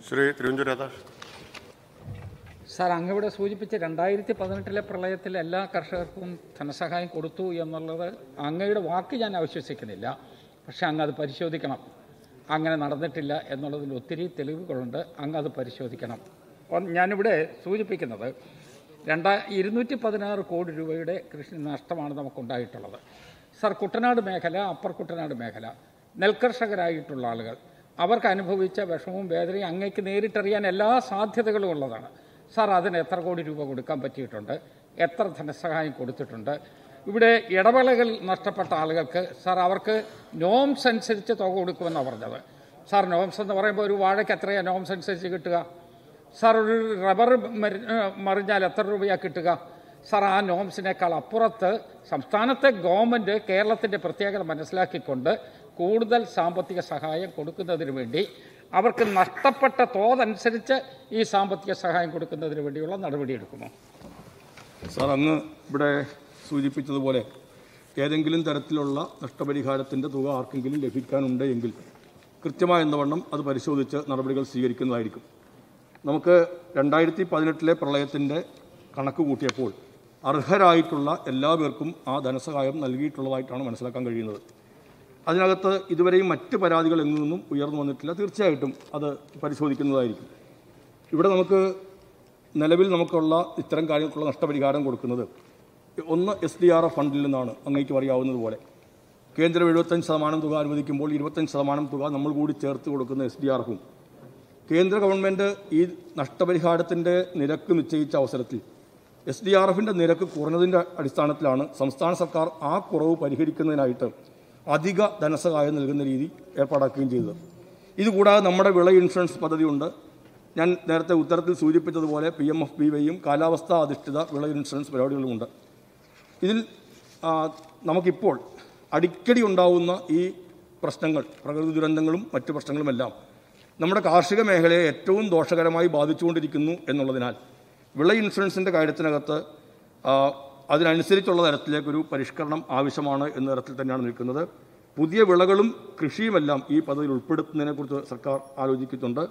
Shri Thiruvanchoor Radhakrishnan sir അങ്ങ് ഇവിടെ സൂചിപ്പിച്ച രണ്ടായിരത്തി പതിനെട്ടിലെ പ്രളയത്തിൽ എല്ലാ കർഷകർക്കും ധനസഹായം കൊടുത്തു എന്നുള്ളത് അങ്ങയുടെ വാക്ക് ഞാൻ അവിശ്വസിക്കുന്നില്ല പക്ഷെ അങ്ങ് അത് പരിശോധിക്കണം അങ്ങനെ നടന്നിട്ടില്ല എന്നുള്ളതിൽ ഒത്തിരി തെളിവുകളുണ്ട് അങ്ങ് അത് പരിശോധിക്കണം ഒന്ന് ഞാനിവിടെ സൂചിപ്പിക്കുന്നത് രണ്ടാ ഇരുന്നൂറ്റി പതിനാറ് കോടി രൂപയുടെ കൃഷി നഷ്ടമാണ് നമുക്കുണ്ടായിട്ടുള്ളത് സാർ കുട്ടനാട് മേഖല അപ്പർ കുട്ടനാട് മേഖല നെൽകർഷകരായിട്ടുള്ള ആളുകൾ അവർക്ക് അനുഭവിച്ച വിഷമവും വേദനയും അങ്ങേക്ക് നേരിട്ടറിയാൻ എല്ലാ സാധ്യതകളും ഉള്ളതാണ് സാർ അതിന് എത്ര കോടി രൂപ കൊടുക്കാൻ പറ്റിയിട്ടുണ്ട് എത്ര ധനസഹായം കൊടുത്തിട്ടുണ്ട് ഇവിടെ ഇടവേളകൾ നഷ്ടപ്പെട്ട ആളുകൾക്ക് സാർ അവർക്ക് നോംസ് അനുസരിച്ച് തുക കൊടുക്കുമെന്നാണ് പറഞ്ഞത് സാർ നോംസ് എന്ന് പറയുമ്പോൾ ഒരു വാഴയ്ക്ക് എത്രയാണ് നോംസ് അനുസരിച്ച് കിട്ടുക സാർ ഒരു റബ്ബർ മരി- ഏഹ് മറിഞ്ഞാൽ എത്ര രൂപയാണ് കിട്ടുക സാർ ആ നോംസിനേക്കാൾ അപ്പുറത്ത് സംസ്ഥാനത്തെ ഗവൺമെൻറ് കേരളത്തിൻ്റെ പ്രത്യേകത മനസ്സിലാക്കിക്കൊണ്ട് കൂടുതൽ സാമ്പത്തിക സഹായം കൊടുക്കുന്നതിന് വേണ്ടി അവർക്ക് നഷ്ടപ്പെട്ട തോതനുസരിച്ച് ഈ സാമ്പത്തിക സഹായം കൊടുക്കുന്നതിന് വേണ്ടിയുള്ള നടപടിയെടുക്കുമോ സാർ അങ്ങ് ഇവിടെ സൂചിപ്പിച്ചതുപോലെ ഏതെങ്കിലും തരത്തിലുള്ള നഷ്ടപരിഹാരത്തിൻ്റെ തുക ആർക്കെങ്കിലും ലഭിക്കാനുണ്ട് എങ്കിൽ കൃത്യമായ എന്നവണ്ണം അത് പരിശോധിച്ച് നടപടികൾ സ്വീകരിക്കുന്നതായിരിക്കും നമുക്ക് രണ്ടായിരത്തി പതിനെട്ടിലെ പ്രളയത്തിൻ്റെ കണക്ക് കൂട്ടിയപ്പോൾ അർഹരായിട്ടുള്ള എല്ലാ പേർക്കും ആ ധനസഹായം നൽകിയിട്ടുള്ളതായിട്ടാണ് മനസ്സിലാക്കാൻ കഴിയുന്നത് അതിനകത്ത് ഇതുവരെയും മറ്റ് പരാതികൾ എങ്ങു നിന്നും ഉയർന്നു വന്നിട്ടില്ല തീർച്ചയായിട്ടും അത് പരിശോധിക്കുന്നതായിരിക്കും ഇവിടെ നമുക്ക് നിലവിൽ നമുക്കുള്ള ഇത്തരം കാര്യങ്ങൾക്കുള്ള നഷ്ടപരിഹാരം കൊടുക്കുന്നത് ഒന്ന് എസ് ഡി ആർ എഫ് ഫണ്ടിൽ നിന്നാണ് അങ്ങേക്ക് അറിയാവുന്നതുപോലെ കേന്ദ്രം എഴുപത്തഞ്ച് ശതമാനം തുക അനുവദിക്കുമ്പോൾ ഇരുപത്തഞ്ച് ശതമാനം തുക നമ്മൾ കൂടി ചേർത്ത് കൊടുക്കുന്ന എസ് ഡി ആർ എഫും കേന്ദ്ര ഗവൺമെൻറ് ഈ നഷ്ടപരിഹാരത്തിൻ്റെ നിരക്ക് നിശ്ചയിച്ച അവസരത്തിൽ എസ് ഡി ആർ എഫിൻ്റെ നിരക്ക് കുറഞ്ഞതിൻ്റെ അടിസ്ഥാനത്തിലാണ് സംസ്ഥാന സർക്കാർ ആ കുറവ് പരിഹരിക്കുന്നതിനായിട്ട് അധിക ധനസഹായം നൽകുന്ന രീതി ഏർപ്പാടാക്കുകയും ചെയ്തത് ഇതുകൂടാതെ നമ്മുടെ വിള ഇൻഷുറൻസ് പദ്ധതിയുണ്ട് ഞാൻ നേരത്തെ ഉത്തരത്തിൽ സൂചിപ്പിച്ചതുപോലെ പി എം എഫ് ബി വൈയും കാലാവസ്ഥാ അധിഷ്ഠിത വിള ഇൻഷുറൻസ് പരിപാടികളുമുണ്ട് ഇതിൽ ആ, നമുക്കിപ്പോൾ അടിക്കടി ഉണ്ടാവുന്ന ഈ പ്രശ്നങ്ങൾ പ്രകൃതി ദുരന്തങ്ങളും മറ്റു പ്രശ്നങ്ങളുമെല്ലാം നമ്മുടെ കാർഷിക മേഖലയെ ഏറ്റവും ദോഷകരമായി ബാധിച്ചുകൊണ്ടിരിക്കുന്നു എന്നുള്ളതിനാൽ വിള ഇൻഷുറൻസിൻ്റെ കാര്യത്തിനകത്ത് ആ, അതിനനുസരിച്ചുള്ള തരത്തിലേക്കൊരു പരിഷ്കരണം ആവശ്യമാണ് എന്ന തരത്തിൽ തന്നെയാണ് നിൽക്കുന്നത് പുതിയ വിളകളും കൃഷിയുമെല്ലാം ഈ പദ്ധതിയിൽ ഉൾപ്പെടുത്തുന്നതിനെക്കുറിച്ച് സർക്കാർ ആലോചിക്കുന്നുണ്ട്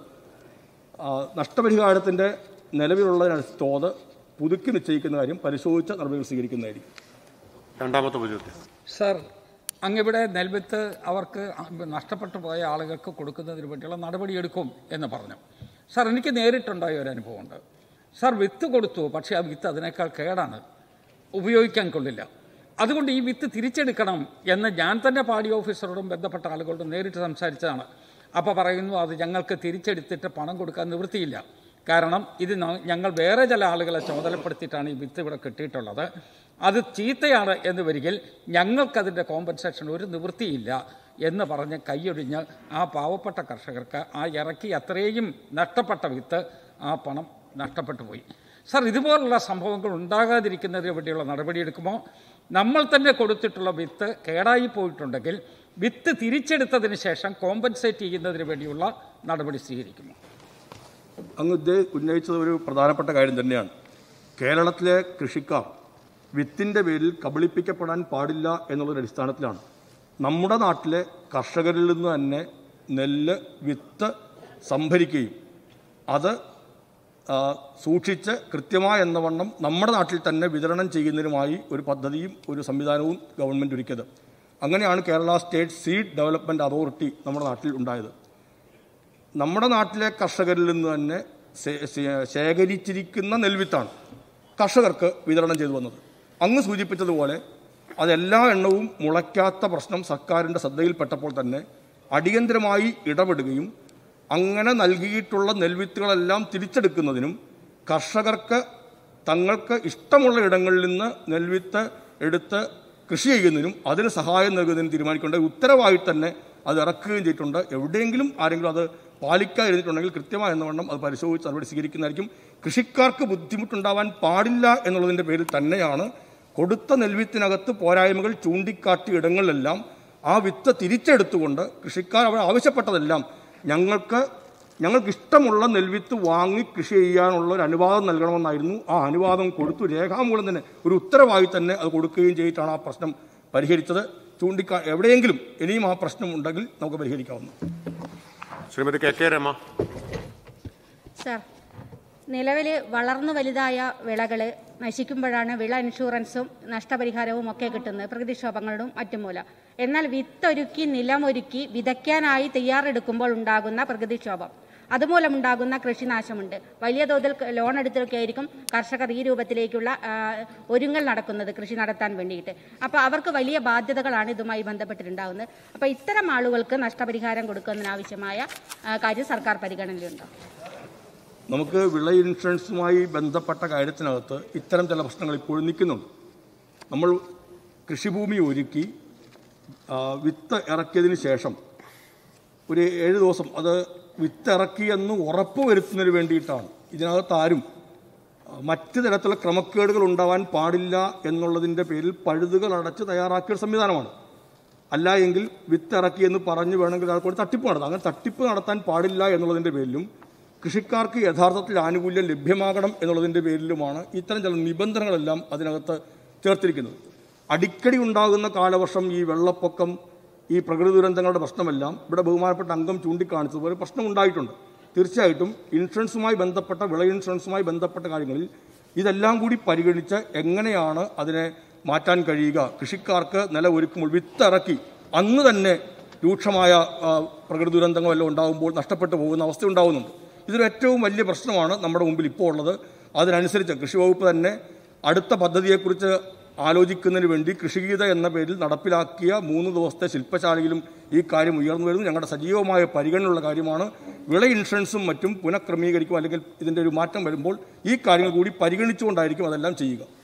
ആ, നഷ്ടപരിഹാരത്തിൻ്റെ നിലവിലുള്ള തോത് പുതുക്കി നിശ്ചയിക്കുന്ന കാര്യം പരിശോധിച്ച നടപടികൾ സ്വീകരിക്കുന്നതായിരിക്കും രണ്ടാമത്തെ ചോദ്യം സാർ അങ്ങിവിടെ നെൽവിത്ത് അവർക്ക് നഷ്ടപ്പെട്ടു പോയ ആളുകൾക്ക് കൊടുക്കുന്നതിന് വേണ്ടിയുള്ള നടപടിയെടുക്കും എന്ന് പറഞ്ഞു സാർ എനിക്ക് നേരിട്ടുണ്ടായ ഒരു അനുഭവമുണ്ട് സാർ വിത്ത് കൊടുത്തു പക്ഷേ ആ വിത്ത് അതിനേക്കാൾ കേടാണ് ഉപയോഗിക്കാൻ കൊള്ളില്ല അതുകൊണ്ട് ഈ വിത്ത് തിരിച്ചെടുക്കണം എന്ന് ഞാൻ തന്നെ പാടി ഓഫീസറോടും ബന്ധപ്പെട്ട ആളുകളോടും നേരിട്ട് സംസാരിച്ചതാണ് അപ്പോൾ പറയുന്നു അത് ഞങ്ങൾക്ക് തിരിച്ചെടുത്തിട്ട് പണം കൊടുക്കാൻ നിവൃത്തിയില്ല കാരണം ഇത് ന- ഞങ്ങൾ വേറെ ചില ആളുകളെ ചുമതലപ്പെടുത്തിയിട്ടാണ് ഈ വിത്ത് ഇവിടെ കിട്ടിയിട്ടുള്ളത് അത് ചീത്തയാണ് എന്ന് വരികിൽ ഞങ്ങൾക്കതിൻ്റെ കോമ്പൻസേഷൻ ഒരു നിവൃത്തിയില്ല എന്ന് പറഞ്ഞ് കൈയൊഴിഞ്ഞ് ആ പാവപ്പെട്ട കർഷകർക്ക് ആ ഇറക്കി അത്രയും നഷ്ടപ്പെട്ട വിത്ത് ആ പണം നഷ്ടപ്പെട്ടു പോയി സാർ ഇതുപോലുള്ള സംഭവങ്ങൾ ഉണ്ടാകാതിരിക്കുന്നതിന് വേണ്ടിയുള്ള നടപടിയെടുക്കുമോ നമ്മൾ തന്നെ കൊടുത്തിട്ടുള്ള വിത്ത് കേടായി പോയിട്ടുണ്ടെങ്കിൽ വിത്ത് തിരിച്ചെടുത്തതിന് ശേഷം കോമ്പൻസേറ്റ് ചെയ്യുന്നതിന് വേണ്ടിയുള്ള നടപടി സ്വീകരിക്കുമോ അങ്ങ് ഇത് ഉന്നയിച്ചത് ഒരു പ്രധാനപ്പെട്ട കാര്യം തന്നെയാണ് കേരളത്തിലെ കൃഷിക്കാർ വിത്തിൻ്റെ പേരിൽ കബളിപ്പിക്കപ്പെടാൻ പാടില്ല എന്നുള്ളൊരു അടിസ്ഥാനത്തിലാണ് നമ്മുടെ നാട്ടിലെ കർഷകരിൽ നിന്ന് തന്നെ നെല്ല് വിത്ത് സംഭരിക്കുകയും അത് ആ, സൂക്ഷിച്ച് കൃത്യമായ എന്നവണ്ണം നമ്മുടെ നാട്ടിൽ തന്നെ വിതരണം ചെയ്യുന്നതിനുമായി ഒരു പദ്ധതിയും ഒരു സംവിധാനവും ഗവൺമെൻറ് ഒരുക്കിയത് അങ്ങനെയാണ് Kerala state seed development authority നമ്മുടെ നാട്ടിൽ ഉണ്ടായത് നമ്മുടെ നാട്ടിലെ കർഷകരിൽ നിന്ന് തന്നെ ശേ- ശേ- ശേഖരിച്ചിരിക്കുന്ന നെൽവിത്താണ് കർഷകർക്ക് വിതരണം ചെയ്തു വന്നത് അങ്ങ് സൂചിപ്പിച്ചതുപോലെ അതെല്ലാ എണ്ണവും മുളയ്ക്കാത്ത പ്രശ്നം സർക്കാരിൻ്റെ ശ്രദ്ധയിൽപ്പെട്ടപ്പോൾ തന്നെ അടിയന്തരമായി ഇടപെടുകയും അങ്ങനെ നൽകിയിട്ടുള്ള നെൽവിത്തുകളെല്ലാം തിരിച്ചെടുക്കുന്നതിനും കർഷകർക്ക് തങ്ങൾക്ക് ഇഷ്ടമുള്ള ഇടങ്ങളിൽ നിന്ന് നെൽവിത്ത് എടുത്ത് കൃഷി ചെയ്യുന്നതിനും അതിന് സഹായം നൽകുന്നതിനും തീരുമാനിക്കേണ്ട ഉത്തരവായി തന്നെ അത് ഇറക്കുകയും ചെയ്തിട്ടുണ്ട് എവിടെയെങ്കിലും ആരെങ്കിലും അത് പാലിക്കാതിരുന്നിട്ടുണ്ടെങ്കിൽ കൃത്യമായ എന്നവണ്ണം അത് പരിശോധിച്ച് നടപടി സ്വീകരിക്കുന്നതായിരിക്കും കൃഷിക്കാർക്ക് ബുദ്ധിമുട്ടുണ്ടാവാൻ പാടില്ല എന്നുള്ളതിൻ്റെ പേരിൽ തന്നെയാണ് കൊടുത്ത നെൽവിത്തിനകത്ത് പോരായ്മകൾ ചൂണ്ടിക്കാട്ടിയ ഇടങ്ങളിലെല്ലാം ആ വിത്ത് തിരിച്ചെടുത്തുകൊണ്ട് കൃഷിക്കാർ അവർ ആവശ്യപ്പെട്ടതെല്ലാം ഞങ്ങൾക്ക് ഞങ്ങൾക്ക് ഇഷ്ടമുള്ള നെൽവിത്ത് വാങ്ങി കൃഷി ചെയ്യാനുള്ള ഒരു അനുവാദം നൽകണമെന്നായിരുന്നു ആ അനുവാദം കൊടുത്തു രേഖാമൂലം തന്നെ ഒരു ഉത്തരവായി തന്നെ അത് കൊടുക്കുകയും ചെയ്തിട്ടാണ് ആ പ്രശ്നം പരിഹരിച്ചത് ചൂണ്ടിക്കാ എവിടെയെങ്കിലും ഇനിയും ആ പ്രശ്നം ഉണ്ടെങ്കിൽ നമുക്ക് പരിഹരിക്കാവുന്നു Shrimati K K Rama sir നിലവിൽ വളർന്നു വലുതായ വിളകൾ നശിക്കുമ്പോഴാണ് വിള ഇൻഷുറൻസും നഷ്ടപരിഹാരവും ഒക്കെ കിട്ടുന്നത് പ്രകൃതിക്ഷോഭങ്ങളും മറ്റും മൂലം എന്നാൽ വിത്തൊരുക്കി നിലമൊരുക്കി വിതയ്ക്കാനായി തയ്യാറെടുക്കുമ്പോൾ ഉണ്ടാകുന്ന പ്രകൃതിക്ഷോഭം അതുമൂലമുണ്ടാകുന്ന കൃഷിനാശമുണ്ട് വലിയ തോതിൽ ക- ലോൺ എടുത്തൊക്കെ ആയിരിക്കും കർഷകർ ഈ രൂപത്തിലേക്കുള്ള ആ, ഒരുങ്ങൽ നടക്കുന്നത് കൃഷി നടത്താൻ വേണ്ടിയിട്ട് അപ്പോൾ അവർക്ക് വലിയ ബാധ്യതകളാണ് ഇതുമായി ബന്ധപ്പെട്ടിട്ടുണ്ടാകുന്നത് അപ്പോൾ ഇത്തരം ആളുകൾക്ക് നഷ്ടപരിഹാരം കൊടുക്കുന്നതിനാവശ്യമായ ആ, കാര്യം സർക്കാർ പരിഗണനയിലുണ്ടോ നമുക്ക് വിള ഇൻഷുറൻസുമായി ബന്ധപ്പെട്ട കാര്യത്തിനകത്ത് ഇത്തരം ചില പ്രശ്നങ്ങൾ ഇപ്പോഴും നിൽക്കുന്നുണ്ട് നമ്മൾ കൃഷിഭൂമി ഒരുക്കി ആ, വിത്ത് ഇറക്കിയതിന് ശേഷം ഒരു ഏഴ് ദിവസം അത് വിത്ത് ഇറക്കിയെന്ന് ഉറപ്പ് വരുത്തുന്നതിന് വേണ്ടിയിട്ടാണ് ഇതിനകത്ത് ആരും ആ, മറ്റ് തരത്തിലുള്ള ക്രമക്കേടുകൾ ഉണ്ടാവാൻ പാടില്ല എന്നുള്ളതിൻ്റെ പേരിൽ പഴുതുകൾ അടച്ച് തയ്യാറാക്കിയ ഒരു സംവിധാനമാണ് അല്ല എങ്കിൽ വിത്ത് ഇറക്കി എന്ന് പറഞ്ഞു വേണമെങ്കിൽ ആൾക്കൂടി തട്ടിപ്പ് നടത്താം അങ്ങനെ തട്ടിപ്പ് നടത്താൻ പാടില്ല എന്നുള്ളതിൻ്റെ പേരിലും കൃഷിക്കാർക്ക് യഥാർത്ഥത്തിൽ ആനുകൂല്യം ലഭ്യമാകണം എന്നുള്ളതിൻ്റെ പേരിലുമാണ് ഇത്തരം ചില നിബന്ധനകളെല്ലാം അതിനകത്ത് ചേർത്തിരിക്കുന്നത് അടിക്കടി ഉണ്ടാകുന്ന കാലവർഷം ഈ വെള്ളപ്പൊക്കം ഈ പ്രകൃതി ദുരന്തങ്ങളുടെ പ്രശ്നമെല്ലാം ഇവിടെ ബഹുമാനപ്പെട്ട അംഗം ചൂണ്ടിക്കാണിച്ചതുപോലെ പ്രശ്നം ഉണ്ടായിട്ടുണ്ട് തീർച്ചയായിട്ടും ഇൻഷുറൻസുമായി ബന്ധപ്പെട്ട വിള ഇൻഷുറൻസുമായി ബന്ധപ്പെട്ട കാര്യങ്ങളിൽ ഇതെല്ലാം കൂടി പരിഗണിച്ച് എങ്ങനെയാണ് അതിനെ മാറ്റാൻ കഴിയുക കൃഷിക്കാർക്ക് നില ഒരുക്കുമ്പോൾ വിത്തിറക്കി അന്ന് തന്നെ രൂക്ഷമായ ആ, പ്രകൃതി ദുരന്തങ്ങളെല്ലാം ഉണ്ടാകുമ്പോൾ നഷ്ടപ്പെട്ടു പോകുന്ന അവസ്ഥ ഉണ്ടാകുന്നുണ്ട് ഇതൊരു ഏറ്റവും വലിയ പ്രശ്നമാണ് നമ്മുടെ മുമ്പിൽ ഇപ്പോൾ ഉള്ളത് അതിനനുസരിച്ച് കൃഷി വകുപ്പ് തന്നെ അടുത്ത പദ്ധതിയെക്കുറിച്ച് ആലോചിക്കുന്നതിന് വേണ്ടി കൃഷിഗീത എന്ന പേരിൽ നടപ്പിലാക്കിയ മൂന്ന് ദിവസത്തെ ശില്പശാലയിലും ഈ കാര്യം ഉയർന്നു വരുന്നു ഞങ്ങളുടെ സജീവമായ പരിഗണനയുള്ള കാര്യമാണ് വിള ഇൻഷുറൻസും മറ്റും പുനഃക്രമീകരിക്കും അല്ലെങ്കിൽ ഇതിൻ്റെ ഒരു മാറ്റം വരുമ്പോൾ ഈ കാര്യങ്ങൾ കൂടി പരിഗണിച്ചുകൊണ്ടായിരിക്കും അതെല്ലാം ചെയ്യുക